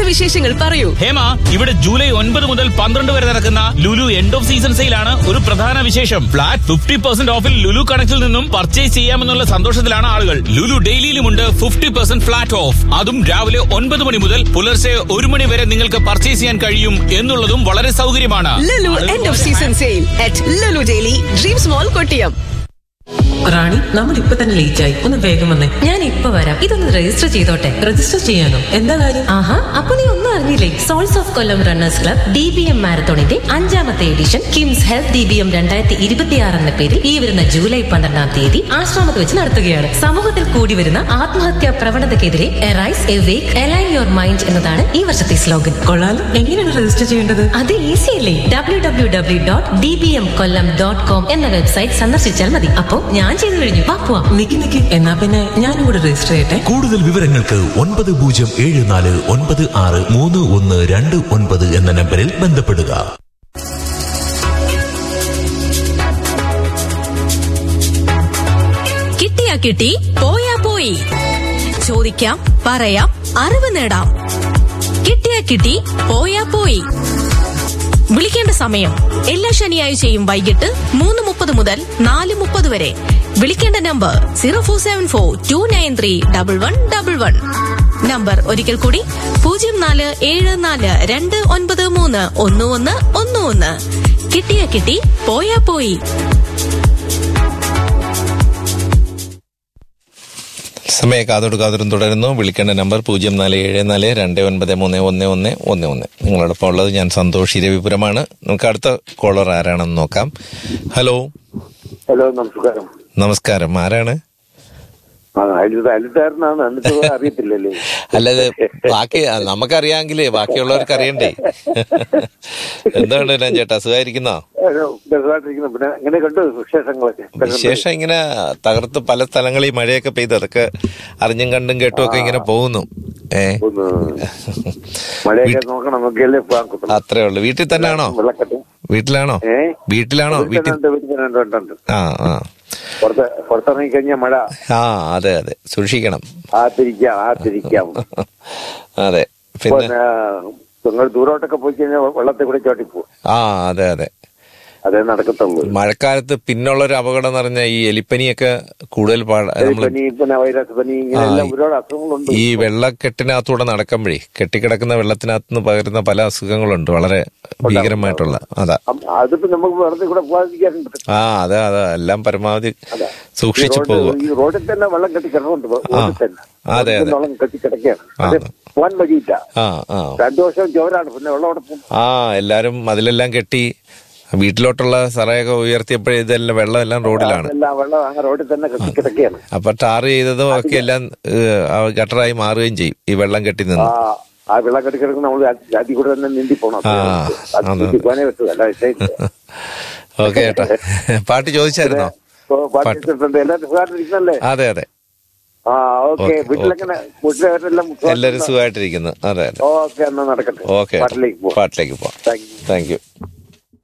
വിശേഷങ്ങൾ പറയൂ ഹേമ ഇവിടെ ജൂലൈ ഒൻപത് മുതൽ പന്ത്രണ്ട് വരെ നടക്കുന്ന ലുലു എൻഡ് ഓഫ് സീസൺ സെയിലാണ് ഒരു പ്രധാന വിശേഷം ഫ്ലാറ്റ് ഫിഫ്റ്റി പെർസെന്റ് ഓഫിൽ ലുലു കണക്റ്റിൽ നിന്നും പർച്ചേസ് ചെയ്യാമെന്നുള്ള സന്തോഷത്തിലാണ് ആളുകൾ ലുലു ഡെയിലിയിലുമുണ്ട് ഫിഫ്റ്റി പെർസെന്റ് ഫ്ലാറ്റ് ഓഫ് അതും രാവിലെ ഒൻപത് മണി മുതൽ പുലർച്ചെ ഒരു മണി വരെ നിങ്ങൾക്ക് പർച്ചേസ് ചെയ്യാൻ കഴിയും എന്നുള്ളതും വളരെ സൗകര്യമാണ് Lulu end of season sale at Lulu Daily Dreams Mall Kottiyam Rani നമ്മൾ ഇപ്പൊ തന്നെ ലേറ്റ് ആയി ഒന്ന് വേഗം വന്നേ ഞാൻ ഇപ്പൊ വരാം ഇതൊന്ന് രജിസ്റ്റർ ചെയ്തോട്ടെ രജിസ്റ്റർ ചെയ്യാനോ എന്താ കാര്യം ആഹാ അപ്പൊ നീ ഒന്നും അറിഞ്ഞില്ലേ souls of Kollam runners club D B M മാരത്തോണിന്റെ അഞ്ചാമത്തെ edition KIMS health D B M രണ്ടായിരത്തി ഇരുപത്തിയാറ് എന്ന പേരിൽ ഈ വരുന്ന ജൂലൈ പന്ത്രണ്ടാം തീയതി ആശ്രമത്ത് വെച്ച് നടത്തുകയാണ് സമൂഹത്തിൽ കൂടി വരുന്ന ആത്മഹത്യാ പ്രവണതയ്ക്കെതിരെ arise awake align your mind എന്നതാണ് ഈ വർഷത്തെ സ്ലോഗൻ കൊള്ളാലോ എങ്ങനെയാണ് രജിസ്റ്റർ ചെയ്യേണ്ടത് അത് ഈസി അല്ലേ W W W dot D B M Kollam dot com എന്ന വെബ്സൈറ്റ് സന്ദർശിച്ചാൽ മതി അപ്പോ ഞാൻ ചെയ്തു കഴിഞ്ഞു വാ പോവാം നിക്ക് നിക്ക് എന്നാ പിന്നെ ഞാനും കൂടെ രജിസ്റ്റർ ചെയ്യട്ടെ കൂടുതൽ വിവരങ്ങൾക്ക് ഒൻപത് പൂജ്യം ഏഴ് നാല് ഒൻപത് ആറ് മൂന്ന് ഒന്ന് രണ്ട് ഒൻപത് എന്ന നമ്പറിൽ ബന്ധപ്പെടുക കിട്ടിയാ കിട്ടി പോയാ പോയി ചോദിക്കാം പറയാം അറിവ് നേടാം കിട്ടിയാ കിട്ടി പോയാ പോയി വിളിക്കേണ്ട സമയം എല്ലാ ശനിയാഴ്ചയും വൈകിട്ട് മൂന്ന് മുപ്പത് മുതൽ നാല് മുപ്പത് വരെ വിളിക്കേണ്ട number zero four seven four two nine three double one double one number ഒരിക്കൽ കൂടി പൂജ്യം നാല് ഏഴ് നാല് രണ്ട് ഒൻപത് മൂന്ന് ഒന്ന് ഒന്ന് ഒന്ന് ഒന്ന് കിട്ടിയാ കിട്ടി പോയാ പോയി സമയ കാതോട് കാതോടും തുടരുന്നു വിളിക്കേണ്ട നമ്പർ പൂജ്യം നാല് ഏഴ് നാല് രണ്ട് ഒൻപത് മൂന്ന് ഒന്ന് ഒന്ന് ഒന്ന് ഒന്ന് നിങ്ങളോടൊപ്പം ഉള്ളത് ഞാൻ സന്തോഷ് ഇരവിപുരമാണ് നമുക്ക് അടുത്ത കോളർ ആരാണെന്ന് നോക്കാം ഹലോ ഹലോ നമസ്കാരം നമസ്കാരം ആരാണ് ആ അയൽ അയൽക്കാരനാണ് എന്നിട്ട് അറിയത്തില്ലല്ലേ അല്ലത് ബാക്കി നമുക്കറിയാമെങ്കിലേ ബാക്കിയുള്ളവർക്ക് അറിയണ്ടേ എന്താണ് ഞാൻ ചേട്ടാ സുഖമായിരിക്കുന്നോ ഒരു രസമായിട്ടിരിക്കുന്നു പിന്നെ എങ്ങനെ കണ്ടു വിശേഷങ്ങളൊക്കെ വിശേഷം ഇങ്ങനെ തകർത്ത് പല സ്ഥലങ്ങളിൽ മഴയൊക്കെ പെയ്ത് അതൊക്കെ അറിഞ്ഞും കണ്ടും കേട്ടും ഒക്കെ ഇങ്ങനെ പോകുന്നു ഏ ഒന്ന് മഴയൊക്കെ നോക്കണം നോക്കിയല്ലേ പോകാൻ കുത്തണം അത്രേ ഉള്ളു വീട്ടിൽ തന്നെയാണോ വെള്ളക്കെട്ട് വീട്ടിലാണോ ഏ വീട്ടിലാണോ വീട്ടിൽ വീട്ടിൽ തന്നെ ഉണ്ട്, വീട്ടിൽ തന്നെ ഉണ്ട്, ഉണ്ട്, ഉണ്ട്. ആ ആ പുറത്ത് പുറത്തിറങ്ങി കഴിഞ്ഞാൽ മഴ ആ അതെ അതെ സൂക്ഷിക്കണം ആത്തിരിക്കാം ആത്തിരിക്കാം അതെ പിന്നെ പിന്നെ നിങ്ങൾ ദൂരോട്ടൊക്കെ പോയി കഴിഞ്ഞാൽ വെള്ളത്തിൽ കൂടെ ചോട്ടിപ്പോ ആ അതെ അതെ അതേ നടക്കത്തുള്ളൂ മഴക്കാലത്ത് പിന്നുള്ള ഒരു അപകടം എന്ന് പറഞ്ഞാൽ ഈ എലിപ്പനിയൊക്കെ കൂടുതൽ പാട നമ്മൾ പനി പിന്നെ വൈറസ് പനി ഇങ്ങനെ ആ, എല്ലാം ഒരുപാട് അസുഖങ്ങളുണ്ട് ഈ വെള്ളക്കെട്ടിനകത്തൂടെ നടക്കുമ്പോഴേ കെട്ടിക്കിടക്കുന്ന വെള്ളത്തിനകത്ത് നിന്ന് പകരുന്ന പല അസുഖങ്ങളുണ്ട് വളരെ ഭീകരമായിട്ടുള്ള അതാ അം- അതിപ്പോ നമുക്ക് വെറുതെ കൂടെ പോകാതിരിക്കാറുണ്ട് ആ അതെ അതെ എല്ലാം പരമാവധി അതാ. സൂക്ഷിച്ചു ഈ റോഡ്- പോകുക ഈ റോഡിൽ തന്നെ വെള്ളം കെട്ടി കിടന്നുണ്ട് റോഡിൽ തന്നെ അതെ, റോഡിൽ അതെ. വെള്ളം കെട്ടി കിടക്കുകയാണ് ആ. അത് പോകാൻ വഴിയില്ല ആ ആ രണ്ടു വർഷം ചോരാണ് പിന്നെ വെള്ളം അവിടെ പോകും ആ എല്ലാരും അതിലെല്ലാം കെട്ടി വീട്ടിലോട്ടുള്ള സറയൊക്കെ ഉയർത്തിയപ്പോഴേ ഇതെല്ലാം വെള്ളം എല്ലാം റോഡിലാണ് എല്ലാം വെള്ളം ആ റോഡിൽ തന്നെ കെട്ടി കിടക്കുകയാണ് അപ്പൊ ടാർ ചെയ്തതും ഒക്കെ എല്ലാം ഏഹ്, ആ ഗട്ടറായി മാറുകയും ചെയ്യും ഈ വെള്ളം കെട്ടി ആ നിന്ന് ആ വെള്ളം കെട്ടി കിടക്കുന്ന നമ്മൾ അതിൽ കൂടെ തന്നെ നീന്തി പോകണം ആ, അത് അതെ. നീന്തി പോകാനേ പറ്റൂ അല്ല ശരി ഓക്കെ ചേട്ടാ പാട്ട് ചോദിച്ചായിരുന്നോ പാട്ടിട്ടുണ്ട് എല്ലാവരും സുഖമായിട്ടിരിക്കുന്നല്ലേ അതെ അതെ ആ ഓക്കെ ഓക്കെ, വീട്ടിലെങ്ങനെ വീട്ടിലെല്ലാം എല്ലാരും സുഖമായിട്ടിരിക്കുന്നു അതെ അതെ ഓക്കെ എന്നാ നടക്കട്ടെ ഓക്കെ പാട്ടിലേക്ക് പോവാം പാട്ടിലേക്ക് പോവാം താങ്ക് യു താങ്ക് യു